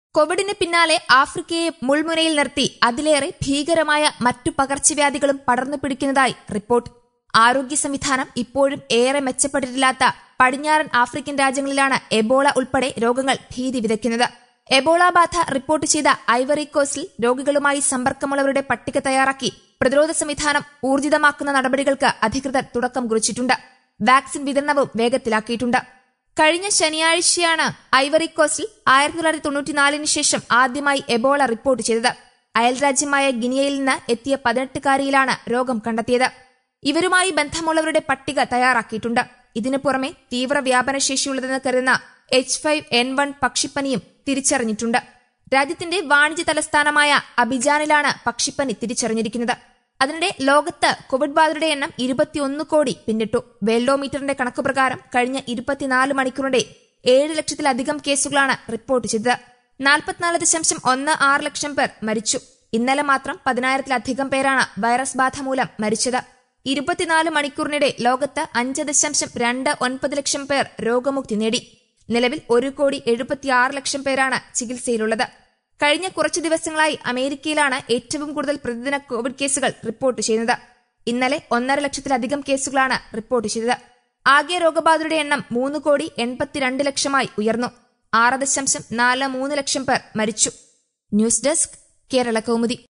കോവിഡിന് പിന്നാലെ ആഫ്രിക്കയെ മുൾമുനയിൽ നിർത്തി അതിലേറെ ഭീകരമായ മറ്റു പകർച്ചവ്യാധികളും പടർന്നു പിടിക്കുന്നതായി റിപ്പോർട്ട് ആരോഗ്യ സംവിധാനം ഇപ്പോഴും ഏറെ മെച്ചപ്പെട്ടിട്ടില്ലാത്ത പടിഞ്ഞാറൻ ആഫ്രിക്കൻ രാജ്യങ്ങളിലാണ് എബോള ഉൾപ്പെടെ രോഗങ്ങൾ ഭീതി വിതയ്ക്കുന്നത് എബോള ബാധ റിപ്പോർട്ട് ചെയ്ത ഐവറി കോസ്റ്റിൽ രോഗികളുമായി സമ്പർക്കമുള്ളവരുടെ പട്ടിക തയ്യാറാക്കി പ്രതിരോധ സംവിധാനം ഊർജിതമാക്കുന്ന നടപടികൾക്ക് അധികൃതർ തുടക്കം കുറിച്ചിട്ടുണ്ട് വാക്സിൻ വിതരണവും വേഗത്തിലാക്കിയിട്ടുണ്ട് കഴിഞ്ഞ ശനിയാഴ്ചയാണ് ഐവറി കോസ്റ്റിൽ ആയിരത്തി തൊള്ളായിരത്തി തൊണ്ണൂറ്റിനാലിന് ശേഷം ആദ്യമായി എബോള റിപ്പോർട്ട് ചെയ്തത് അയൽരാജ്യമായ ഗിനിയയിൽ നിന്ന് എത്തിയ പതിനെട്ടുകാരിയിലാണ് രോഗം കണ്ടെത്തിയത് ഇവരുമായി ബന്ധമുള്ളവരുടെ പട്ടിക തയ്യാറാക്കിയിട്ടുണ്ട് ഇതിനു പുറമെ തീവ്ര വ്യാപനശേഷിയുള്ളതെന്ന് കരുതുന്ന എച്ച് ഫൈവ് എൻ വൺ പക്ഷിപ്പനിയും തിരിച്ചറിഞ്ഞിട്ടുണ്ട് രാജ്യത്തിന്റെ വാണിജ്യ തലസ്ഥാനമായ അബിജാനിലാണ് പക്ഷിപ്പനി തിരിച്ചറിഞ്ഞിരിക്കുന്നത് അതിനിടെ ലോകത്ത് കോവിഡ് ബാധിതരുടെ എണ്ണം ഇരുപത്തിയൊന്ന് കോടി പിന്നിട്ടു വെല്ലോമീറ്ററിന്റെ കണക്കുപ്രകാരം കഴിഞ്ഞ ഇരുപത്തിനാല് മണിക്കൂറിന്റെ ഏഴ് ലക്ഷത്തിലധികം കേസുകളാണ് റിപ്പോർട്ട് ചെയ്തത് നാൽപ്പത്തിനാല് ദശാംശം ഒന്ന് ആറ് ലക്ഷം പേർ മരിച്ചു ഇന്നലെ മാത്രം പതിനായിരത്തിലധികം പേരാണ് വൈറസ് ബാധ മൂലം മരിച്ചത് ഇരുപത്തിനാല് മണിക്കൂറിനിടെ ലോകത്ത് അഞ്ച് ദശാംശം രണ്ട് ഒൻപത് ലക്ഷം പേർ രോഗമുക്തി നേടി നിലവിൽ ഒരു കോടി എഴുപത്തിയാറ് ലക്ഷം പേരാണ് ചികിത്സയിലുള്ളത് കഴിഞ്ഞ കുറച്ചു ദിവസങ്ങളായി അമേരിക്കയിലാണ് ഏറ്റവും കൂടുതൽ പ്രതിദിന കോവിഡ് കേസുകൾ റിപ്പോർട്ട് ചെയ്യുന്നത് ഇന്നലെ ഒന്നര ലക്ഷത്തിലധികം കേസുകളാണ് റിപ്പോർട്ട് ചെയ്തത് ആകെ രോഗബാധിതരുടെ എണ്ണം മൂന്ന് കോടി എൺപത്തിരണ്ട് ലക്ഷമായി ഉയർന്നു ആറ് ദശാംശം നാല് മൂന്ന് ലക്ഷം പേർ മരിച്ചു ന്യൂസ് ഡെസ്ക് കേരള കൗമുദി